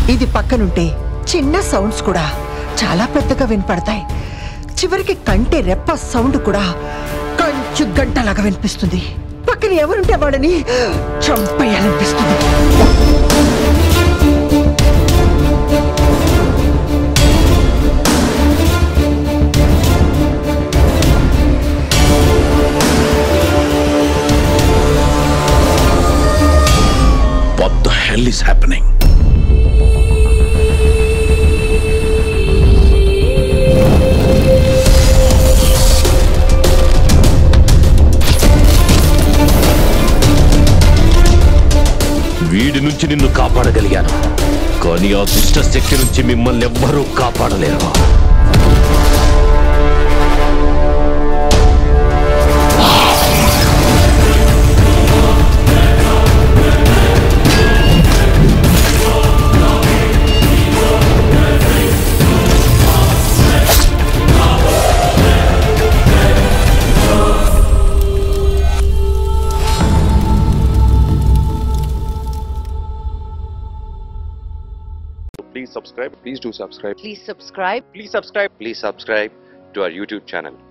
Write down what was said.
ఇది పక్కనుంటే చిన్న సౌండ్స్ కూడా చాలా పెద్దగా వినపడతాయి చివరికి కంటి రెప్ప సౌండ్ కూడా కంచు గంటలాగా వినిపిస్తుంది పక్కన ఎవరుంటే వాళ్ళని చంపేయాలనిపిస్తుంది What the hell is happening? వీడి నుంచి నిన్ను కాపాడగలిగాను కానీ ఆ దుష్ట శక్తి నుంచి మిమ్మల్ని ఎవ్వరూ కాపాడలేరు Please subscribe. Please do subscribe. Please subscribe. Please subscribe. Please subscribe to our YouTube channel.